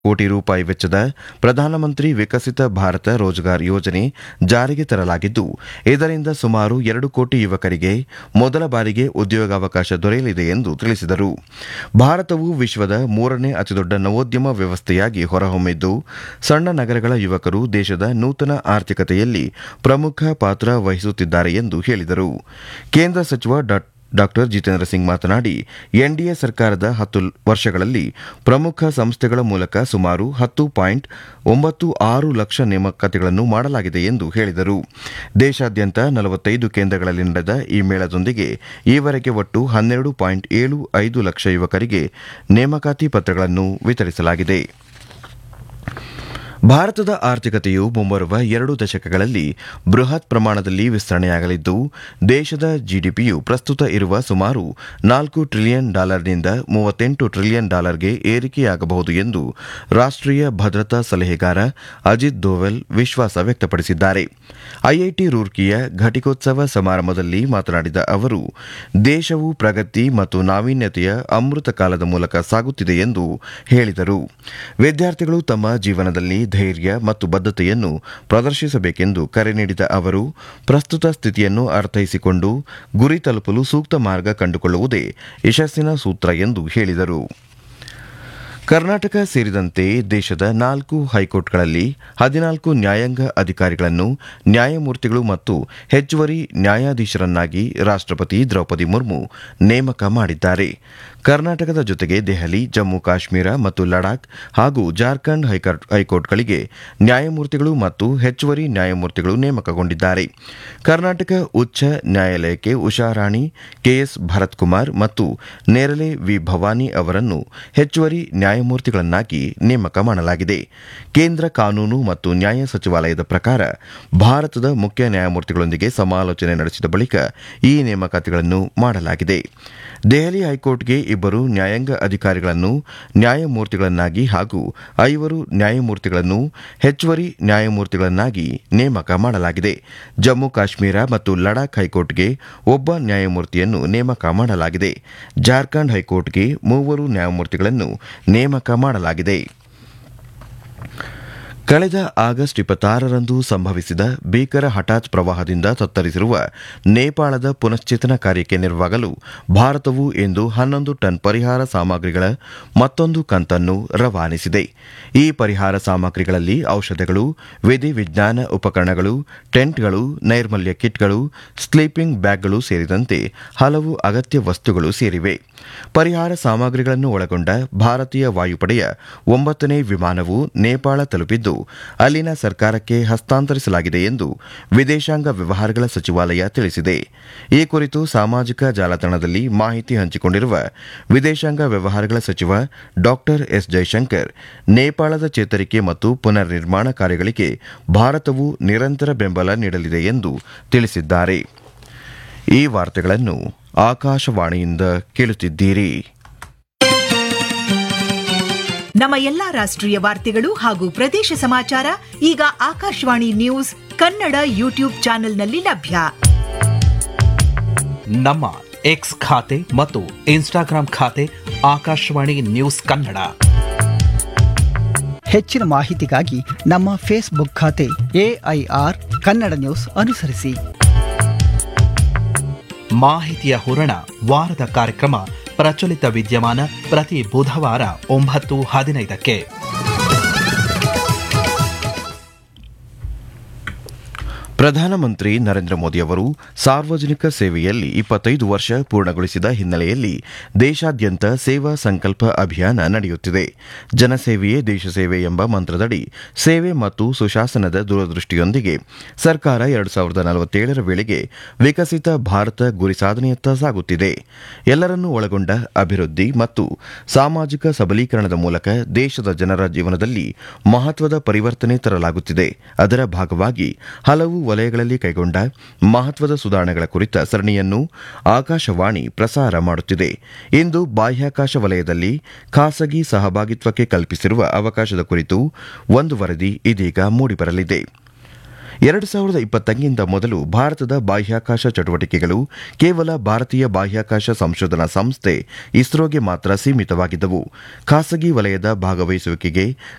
ಕೋಟಿ ರೂಪಾಯಿ ವೆಚ್ಚದ ಪ್ರಧಾನಮಂತ್ರಿ ವಿಕಸಿತ ಭಾರತ ರೋಜ್ಗಾರ್ ಯೋಜನೆ ಜಾರಿಗೆ ತರಲಾಗಿದ್ದು ಇದರಿಂದ ಸುಮಾರು ಎರಡು ಕೋಟಿ ಯುವಕರಿಗೆ ಮೊದಲ ಬಾರಿಗೆ ಉದ್ಯೋಗಾವಕಾಶ ದೊರೆಯಲಿದೆ ಎಂದು ತಿಳಿಸಿದರು ಭಾರತವು ವಿಶ್ವದ ಮೂರನೇ ಅತಿದೊಡ್ಡ ನವೋದ್ಯಮ ವ್ಯವಸ್ಥೆಯಾಗಿ ಹೊರಹೊಮ್ಮಿದ್ದು ಸಣ್ಣ ನಗರಗಳ ಯುವಕರು ದೇಶದ ನೂತನ ಆರ್ಥಿಕತೆಯಲ್ಲಿ ಪ್ರಮುಖ ಪಾತ್ರ ವಹಿಸುತ್ತಿದ್ದಾರೆ ಎಂದು ಹೇಳಿದರು ಕೇಂದ್ರ ಸಚಿವ ಡಾ ಡಾಕ್ಟರ್ ಜಿತೇಂದ್ರ ಸಿಂಗ್ ಮಾತನಾಡಿ ಎನ್ಡಿಎ ಸರ್ಕಾರದ ಹತ್ತು ವರ್ಷಗಳಲ್ಲಿ ಪ್ರಮುಖ ಸಂಸ್ಥೆಗಳ ಮೂಲಕ ಸುಮಾರು ಹತ್ತು ಪಾಯಿಂಟ್ ಒಂಬತ್ತು ಆರು ಲಕ್ಷ ನೇಮಕಾತಿಗಳನ್ನು ಮಾಡಲಾಗಿದೆ ಎಂದು ಹೇಳಿದರು ದೇಶಾದ್ಯಂತ ನಲವತ್ತೈದು ಕೇಂದ್ರಗಳಲ್ಲಿ ನಡೆದ ಈ ಮೇಳದೊಂದಿಗೆ ಈವರೆಗೆ ಒಟ್ಟು ಹನ್ನೆರಡು ಪಾಯಿಂಟ್ ಏಳು ಐದು ಲಕ್ಷ ಯುವಕರಿಗೆ ನೇಮಕಾತಿ ಪತ್ರಗಳನ್ನು ವಿತರಿಸಲಾಗಿದೆ ಭಾರತದ ಆರ್ಥಿಕತೆಯು ಮುಂಬರುವ ಎರಡು ದಶಕಗಳಲ್ಲಿ ಬೃಹತ್ ಪ್ರಮಾಣದಲ್ಲಿ ವಿಸ್ತರಣೆಯಾಗಲಿದ್ದು ದೇಶದ ಜಿಡಿಪಿಯು ಪ್ರಸ್ತುತ ಇರುವ ಸುಮಾರು ನಾಲ್ಕು ಟ್ರಿಲಿಯನ್ ಡಾಲರ್ನಿಂದ ಮೂವತ್ತೆಂಟು ಟ್ರಿಲಿಯನ್ ಡಾಲರ್ಗೆ ಏರಿಕೆಯಾಗಬಹುದು ಎಂದು ರಾಷ್ಟೀಯ ಭದ್ರತಾ ಸಲಹೆಗಾರ ಅಜಿತ್ ದೋವೆಲ್ ವಿಶ್ವಾಸ ವ್ಯಕ್ತಪಡಿಸಿದ್ದಾರೆ ಐಐಟಿ ರೂರ್ಕಿಯ ಘಟಿಕೋತ್ಸವ ಸಮಾರಂಭದಲ್ಲಿ ಮಾತನಾಡಿದ ಅವರು ದೇಶವು ಪ್ರಗತಿ ಮತ್ತು ನಾವೀನ್ಯತೆಯ ಅಮೃತ ಕಾಲದ ಮೂಲಕ ಸಾಗುತ್ತಿದೆ ಎಂದು ಹೇಳಿದರು ವಿದ್ಯಾರ್ಥಿಗಳು ತಮ್ಮ ಜೀವನದಲ್ಲಿ ಧೈರ್ಯ ಮತ್ತು ಬದ್ಧತೆಯನ್ನು ಪ್ರದರ್ಶಿಸಬೇಕೆಂದು ಕರೆ ನೀಡಿದ ಅವರು ಪ್ರಸ್ತುತ ಸ್ಥಿತಿಯನ್ನು ಅರ್ಥೈಸಿಕೊಂಡು ಗುರಿ ತಲುಪಲು ಸೂಕ್ತ ಮಾರ್ಗ ಕಂಡುಕೊಳ್ಳುವುದೇ ಯಶಸ್ಸಿನ ಸೂತ್ರ ಎಂದು ಹೇಳಿದರು ಕರ್ನಾಟಕ ಸೇರಿದಂತೆ ದೇಶದ ನಾಲ್ಕು ಹೈಕೋರ್ಟ್ಗಳಲ್ಲಿ ಹದಿನಾಲ್ಕು ನ್ಯಾಯಾಂಗ ಅಧಿಕಾರಿಗಳನ್ನು ನ್ಯಾಯಮೂರ್ತಿಗಳು ಮತ್ತು ಹೆಚ್ಚುವರಿ ನ್ಯಾಯಾಧೀಶರನ್ನಾಗಿ ರಾಷ್ಟಪತಿ ದ್ರೌಪದಿ ಮುರ್ಮು ನೇಮಕ ಮಾಡಿದ್ದಾರೆ ಕರ್ನಾಟಕದ ಜೊತೆಗೆ ದೆಹಲಿ ಜಮ್ಮು ಕಾಶ್ಮೀರ ಮತ್ತು ಲಡಾಖ್ ಹಾಗೂ ಜಾರ್ಖಂಡ್ ಹೈಕೋರ್ಟ್ಗಳಿಗೆ ನ್ಯಾಯಮೂರ್ತಿಗಳು ಮತ್ತು ಹೆಚ್ಚುವರಿ ನ್ಯಾಯಮೂರ್ತಿಗಳು ನೇಮಕಗೊಂಡಿದ್ದಾರೆ ಕರ್ನಾಟಕ ಉಚ್ಚ ನ್ಯಾಯಾಲಯಕ್ಕೆ ಉಷಾರಾಣಿ ಕೆಎಸ್ ಭರತ್ ಕುಮಾರ್ ಮತ್ತು ನೇರಲೆ ವಿ ಭವಾನಿ ಅವರನ್ನು ಹೆಚ್ಚುವರಿ ನ್ಯಾಯಮೂರ್ತಿಗಳನ್ನಾಗಿ ನೇಮಕ ಮಾಡಲಾಗಿದೆ ಕೇಂದ್ರ ಕಾನೂನು ಮತ್ತು ನ್ಯಾಯ ಸಚಿವಾಲಯದ ಪ್ರಕಾರ ಭಾರತದ ಮುಖ್ಯ ನ್ಯಾಯಮೂರ್ತಿಗಳೊಂದಿಗೆ ಸಮಾಲೋಚನೆ ನಡೆಸಿದ ಬಳಿಕ ಈ ನೇಮಕಾತಿಗಳನ್ನು ಮಾಡಲಾಗಿದೆ ದೆಹಲಿ ಹೈಕೋರ್ಟ್ಗೆ ಇಬ್ಬರು ನ್ಯಾಯಾಂಗ ಅಧಿಕಾರಿಗಳನ್ನು ನ್ಯಾಯಮೂರ್ತಿಗಳನ್ನಾಗಿ ಹಾಗೂ ಐವರು ನ್ಯಾಯಮೂರ್ತಿಗಳನ್ನು ಹೆಚ್ಚುವರಿ ನ್ಯಾಯಮೂರ್ತಿಗಳನ್ನಾಗಿ ನೇಮಕ ಮಾಡಲಾಗಿದೆ ಜಮ್ಮು ಕಾಶ್ಮೀರ ಮತ್ತು ಲಡಾಖ್ ಹೈಕೋರ್ಟ್ಗೆ ಒಬ್ಬ ನ್ಯಾಯಮೂರ್ತಿಯನ್ನು ನೇಮಕ ಮಾಡಲಾಗಿದೆ ಜಾರ್ಖಂಡ್ ಹೈಕೋರ್ಟ್ಗೆ ಮೂವರು ನ್ಯಾಯಮೂರ್ತಿಗಳನ್ನು ನೇಮಕ ಮಾಡಲಾಗಿದೆ ಕಳೆದ ಆಗಸ್ಟ್ ಇಪ್ಪತ್ತಾರರಂದು ಸಂಭವಿಸಿದ ಭೀಕರ ಹಠಾತ್ ಪ್ರವಾಹದಿಂದ ತತ್ತರಿಸಿರುವ ನೇಪಾಳದ ಪುನಶ್ಚೇತನ ಕಾರ್ಯಕ್ಕೆ ನೆರವಾಗಲು ಭಾರತವು ಇಂದು ಹನ್ನೊಂದು ಟನ್ ಪರಿಹಾರ ಸಾಮಗ್ರಿಗಳ ಮತ್ತೊಂದು ಕಂತನ್ನು ರವಾನಿಸಿದೆ ಈ ಪರಿಹಾರ ಸಾಮಗ್ರಿಗಳಲ್ಲಿ ಔಷಧಗಳು ವಿಧಿವಿಜ್ಞಾನ ಉಪಕರಣಗಳು ಟೆಂಟ್ಗಳು ನೈರ್ಮಲ್ಯ ಕಿಟ್ಗಳು ಸ್ಲೀಪಿಂಗ್ ಬ್ಯಾಗ್ಗಳು ಸೇರಿದಂತೆ ಹಲವು ಅಗತ್ಯ ವಸ್ತುಗಳು ಸೇರಿವೆ ಪರಿಹಾರ ಸಾಮಗ್ರಿಗಳನ್ನು ಒಳಗೊಂಡ ಭಾರತೀಯ ವಾಯುಪಡೆಯ ಒಂಬತ್ತನೇ ವಿಮಾನವು ನೇಪಾಳ ತಲುಪಿದ್ದು ಅಲ್ಲಿನ ಸರ್ಕಾರಕ್ಕೆ ಹಸ್ತಾಂತರಿಸಲಾಗಿದೆ ಎಂದು ವಿದೇಶಾಂಗ ವ್ಯವಹಾರಗಳ ಸಚಿವಾಲಯ ತಿಳಿಸಿದೆ ಈ ಕುರಿತು ಸಾಮಾಜಿಕ ಜಾಲತಾಣದಲ್ಲಿ ಮಾಹಿತಿ ಹಂಚಿಕೊಂಡಿರುವ ವಿದೇಶಾಂಗ ವ್ಯವಹಾರಗಳ ಸಚಿವ ಡಾ ಎಸ್ ಜೈಶಂಕರ್ ನೇಪಾಳದ ಚೇತರಿಕೆ ಮತ್ತು ಪುನರ್ ನಿರ್ಮಾಣ ಕಾರ್ಯಗಳಿಗೆ ಭಾರತವು ನಿರಂತರ ಬೆಂಬಲ ನೀಡಲಿದೆ ಎಂದು ತಿಳಿಸಿದ್ದಾರೆ ಈ ವಾರ್ತೆಗಳನ್ನು ಆಕಾಶವಾಣಿಯಿಂದ ಕೇಳುತ್ತಿದ್ದೀರಿ ನಮ್ಮ ಎಲ್ಲಾ ರಾಷ್ಟ್ರೀಯ ವಾರ್ತೆಗಳು ಹಾಗೂ ಪ್ರದೇಶ ಸಮಾಚಾರ ಈಗ ಆಕಾಶವಾಣಿ ನ್ಯೂಸ್ ಕನ್ನಡ ಯೂಟ್ಯೂಬ್ ಚಾನೆಲ್ನಲ್ಲಿ ಲಭ್ಯ ನಮ್ಮ ಎಕ್ಸ್ ಖಾತೆ ಮತ್ತು ಇನ್ಸ್ಟಾಗ್ರಾಂ ಖಾತೆ ಆಕಾಶವಾಣಿ ನ್ಯೂಸ್ ಕನ್ನಡ ಹೆಚ್ಚಿನ ಮಾಹಿತಿಗಾಗಿ ನಮ್ಮ ಫೇಸ್ಬುಕ್ ಖಾತೆ ಎಐಆರ್ ಕನ್ನಡ ನ್ಯೂಸ್ ಅನುಸರಿಸಿ ಮಾಹಿತಿಯ ಹೂರಣ ವಾರದ ಕಾರ್ಯಕ್ರಮ ಪ್ರಚಲಿತ ವಿದ್ಯಮಾನ ಪ್ರತಿ ಬುಧವಾರ ಒಂಬತ್ತು ಹದಿನೈದಕ್ಕೆ ಪ್ರಧಾನಮಂತ್ರಿ ನರೇಂದ್ರ ಮೋದಿ ಅವರು ಸಾರ್ವಜನಿಕ ಸೇವೆಯಲ್ಲಿ ಇಪ್ಪತ್ತೈದು ವರ್ಷ ಪೂರ್ಣಗೊಳಿಸಿದ ಹಿನ್ನೆಲೆಯಲ್ಲಿ ದೇಶಾದ್ಯಂತ ಸೇವಾ ಸಂಕಲ್ಪ ಅಭಿಯಾನ ನಡೆಯುತ್ತಿದೆ ಜನಸೇವೆಯೇ ದೇಶ ಸೇವೆ ಎಂಬ ಮಂತ್ರದಡಿ ಸೇವೆ ಮತ್ತು ಸುಶಾಸನದ ದೂರದೃಷ್ಟಿಯೊಂದಿಗೆ ಸರ್ಕಾರ ಎರಡು ಸಾವಿರದ ನಲವತ್ತೇಳರ ವೇಳೆಗೆ ವಿಕಸಿತ ಭಾರತ ಗುರಿ ಸಾಧನೆಯತ್ತ ಸಾಗುತ್ತಿದೆ ಎಲ್ಲರನ್ನೂ ಒಳಗೊಂಡ ಅಭಿವೃದ್ಧಿ ಮತ್ತು ಸಾಮಾಜಿಕ ಸಬಲೀಕರಣದ ಮೂಲಕ ದೇಶದ ಜನರ ಜೀವನದಲ್ಲಿ ಮಹತ್ವದ ಪರಿವರ್ತನೆ ತರಲಾಗುತ್ತಿದೆ ಅದರ ಭಾಗವಾಗಿ ಹಲವು ವಲಯಗಳಲ್ಲಿ ಕೈಗೊಂಡ ಮಹತ್ವದ ಸುಧಾರಣೆಗಳ ಕುರಿತ ಸರಣಿಯನ್ನು ಆಕಾಶವಾಣಿ ಪ್ರಸಾರ ಮಾಡುತ್ತಿದೆ ಇಂದು ಬಾಹ್ಯಾಕಾಶ ವಲಯದಲ್ಲಿ ಖಾಸಗಿ ಸಹಭಾಗಿತ್ವಕ್ಕೆ ಕಲ್ಪಿಸಿರುವ ಅವಕಾಶದ ಕುರಿತು ಒಂದು ವರದಿ ಇದೀಗ ಮೂಡಿಬರಲಿದೆ ಎರಡು ಸಾವಿರದ ಇಪ್ಪತ್ತಕ್ಕಿಂತ ಮೊದಲು ಭಾರತದ ಬಾಹ್ಯಾಕಾಶ ಚಟುವಟಿಕೆಗಳು ಕೇವಲ ಭಾರತೀಯ ಬಾಹ್ಯಾಕಾಶ ಸಂಶೋಧನಾ ಸಂಸ್ಥೆ ಇಸ್ರೋಗೆ ಮಾತ್ರ ಸೀಮಿತವಾಗಿದ್ದವು ಖಾಸಗಿ ವಲಯದ ಭಾಗವಹಿಸುವಿಕೆಗೆ